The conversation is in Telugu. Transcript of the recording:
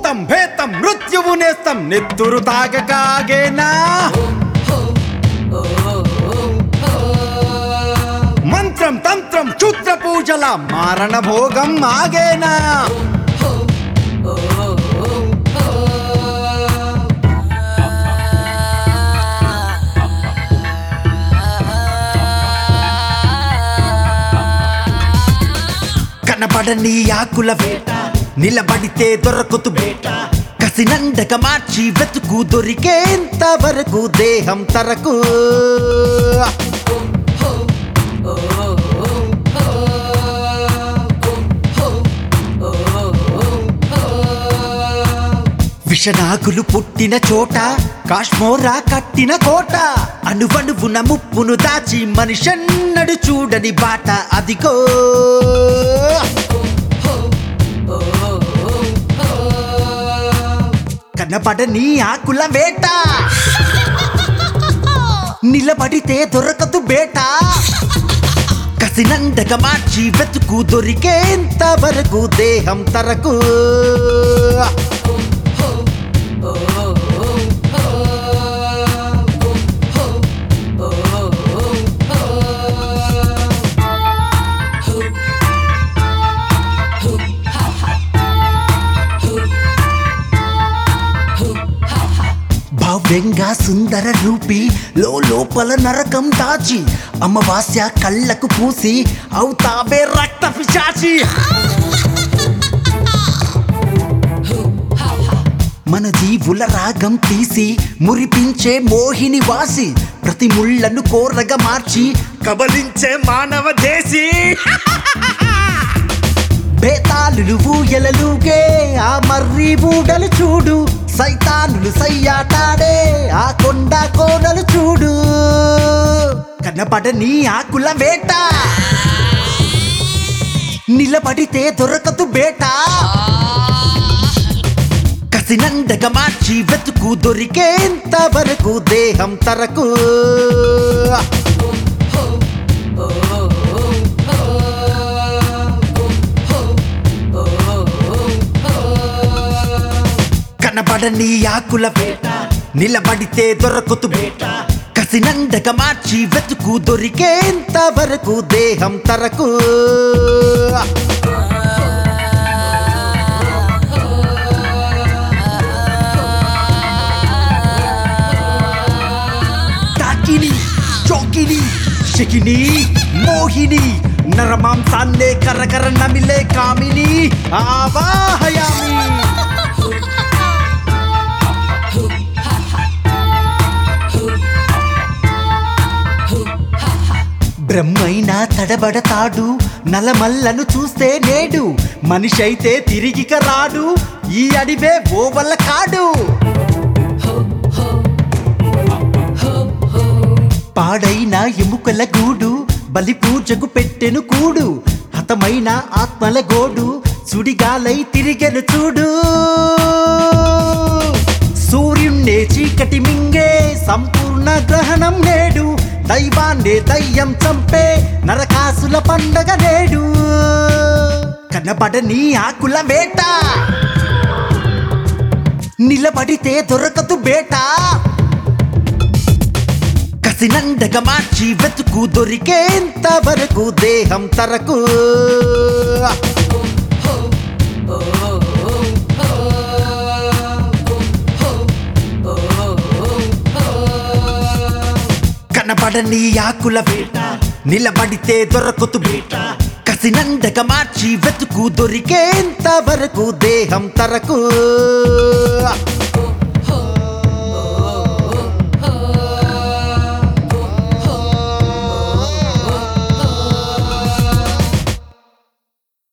భూతం భేతం మృత్యువు నేస్తం నెత్తురు తాగకాగేనా మంత్రం తంత్రం క్షుద్ర పూజల మారణ భోగం ఆగేనా కనబడని ఆకుల వేట నిలబడితే దొరకదు బేట కసినండక మార్చి వెతుకు దొరికేంత వరకు దేహం తరకు విషనాగులు పుట్టిన చోట కాశ్మోరా కట్టిన కోట అణువణువున ముప్పును దాచి మనిషన్నడు చూడని బాట అదిగో కనబడని ఆకుల వేట నిలబడితే దొరకదు బేట కసినండక మార్చి వెతుకు దొరికేంత వరకు దేహం తరకు భవ్యంగా సుందర రూపి లో లోపల నరకం దాచి అమావాస్య కళ్ళకు పూసి అవుతావే రక్త పిశాచి మన జీవుల రాగం తీసి మురిపించే మోహిని వాసి ప్రతి ముళ్ళను కోరగా మార్చి కబలించే మానవ దేశీ బేతాళులు ఊయలలుగే ఆ మర్రి బూడలు చూడు సైతానులు సయ్యాటాడే ఆ కొండ కోనలు చూడు కనపడని ఆకుల వేట నిలబడితే దొరకదు బేట కసినండక మార్చి వెతుకు దొరికేంత వరకు దేహం తరకు కనబడని ఆకుల వేట నిలబడితే దొరకదు బేట కసినండక మార్చి వెతుకు దొరికేంత వరకు దేహం తరకు తాకిని చోకిని శకిని మోహిని నరమాంసాన్నే కరకర నమిలే కామిని ఆవాహయామి బ్రహ్మైనా తడబడతాడు నలమల్లను చూస్తే నేడు మనిషైతే తిరిగిక రాడు ఈ అడివే ఓవల్ల కాడు పాడైన ఎముకల గూడు బలి పూజకు పెట్టెను కూడు హతమైన ఆత్మల గోడు సుడిగాలై తిరిగెను చూడు సూర్యున్నే చీకటి మింగే సంపూర్ణ గ్రహణం నేడు దైవాన్నే దయ్యం చంపే నరకాసుల పండగ నేడు కనబడని ఆకుల వేట నిలబడితే దొరకదు బేట కసినండక మార్చి వెతుకు దొరికేంత వరకు దేహం తరకు కనబడని ఆకుల వేట నిలబడితే దొరకదు బేట కసినండక మార్చి వెతుకు దొరికేంత వరకు దేహం తరకు